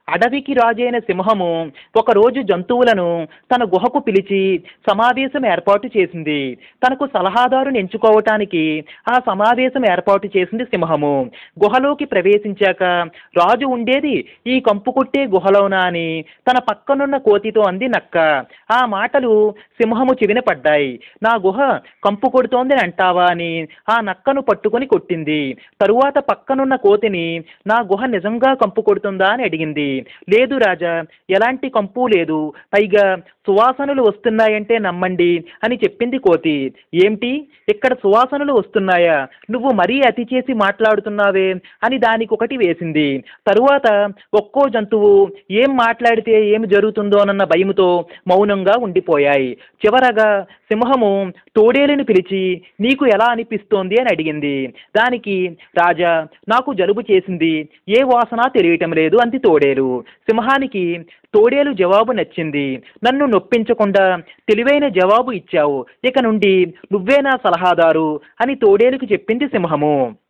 అడవికి రాజైన సింహము ఒకరోజు జంతువులను తన గుహకు పిలిచి సమావేశం ఏర్పాటు చేసింది తనకు సలహాదారుని ఎంచుకోవటానికి ఆ సమావేశం ఏర్పాటు చేసింది సింహము గుహలోకి ప్రవేశించాక రాజు ఉండేది ఈ కంపు కొట్టే గుహలోనా అని తన పక్కనున్న కోతితో అంది నక్క ఆ మాటలు సింహము చెవిన పడ్డాయి నా గుహ కంపు కొడుతోందని అంటావా అని ఆ నక్కను పట్టుకొని కొట్టింది తరువాత పక్కనున్న కోతిని నా గుహ నిజంగా కంపు కొడుతుందా అని అడిగింది లేదు రాజా ఎలాంటి కంపు లేదు పైగా సువాసనలు వస్తున్నాయంటే నమ్మండి అని చెప్పింది కోతి ఏమిటి ఇక్కడ సువాసనలు వస్తున్నాయా నువ్వు మరీ అతి చేసి మాట్లాడుతున్నావే అని దానికి ఒకటి వేసింది తరువాత ఒక్కో జంతువు ఏం మాట్లాడితే ఏమి జరుగుతుందోనన్న భయముతో మౌనంగా ఉండిపోయాయి చివరగా సింహము తోడేలుని పిలిచి నీకు ఎలా అనిపిస్తోంది అని అడిగింది దానికి రాజా నాకు జలుబు చేసింది ఏ వాసన తెలియటం లేదు అంది తోడేలు సింహానికి తోడేలు జవాబు నచ్చింది నన్ను నొప్పించకుండా తెలివైన జవాబు ఇచ్చావు ఇక నుండి నువ్వే నా సలహాదారు అని తోడేలుకు చెప్పింది సింహము